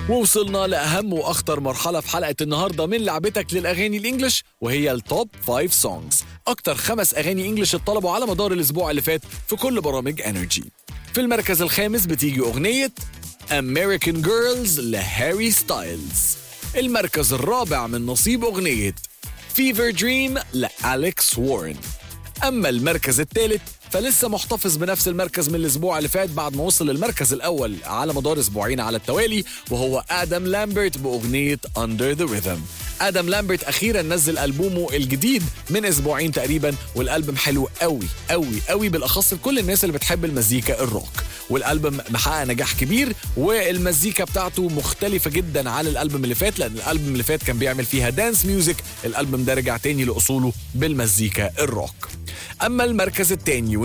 ووصلنا لأهم وأخطر مرحلة في حلقة النهاردة من لعبتك للأغاني الإنجليش وهي التوب 5 سونجز أكتر خمس أغاني إنجليش اتطلبوا على مدار الأسبوع اللي فات في كل برامج انرجي في المركز الخامس بتيجي أغنية American Girls لهاري ستايلز المركز الرابع من نصيب أغنية Fever Dream لأليكس وارن أما المركز الثالث فلسه محتفظ بنفس المركز من الأسبوع اللي فات بعد ما وصل للمركز الأول على مدار أسبوعين على التوالي وهو آدم لامبرت بأغنية Under the Rhythm آدم لامبرت أخيرا نزل ألبومه الجديد من أسبوعين تقريبا والألبوم حلو قوي قوي قوي بالأخص لكل الناس اللي بتحب المزيكا الروك والألبوم محقق نجاح كبير والمزيكا بتاعته مختلفة جدا عن الألبوم اللي فات لأن الألبوم اللي فات كان بيعمل فيها دانس ميوزك الألبوم ده رجع تاني لأصوله بالمزيكا الروك أما المركز التاني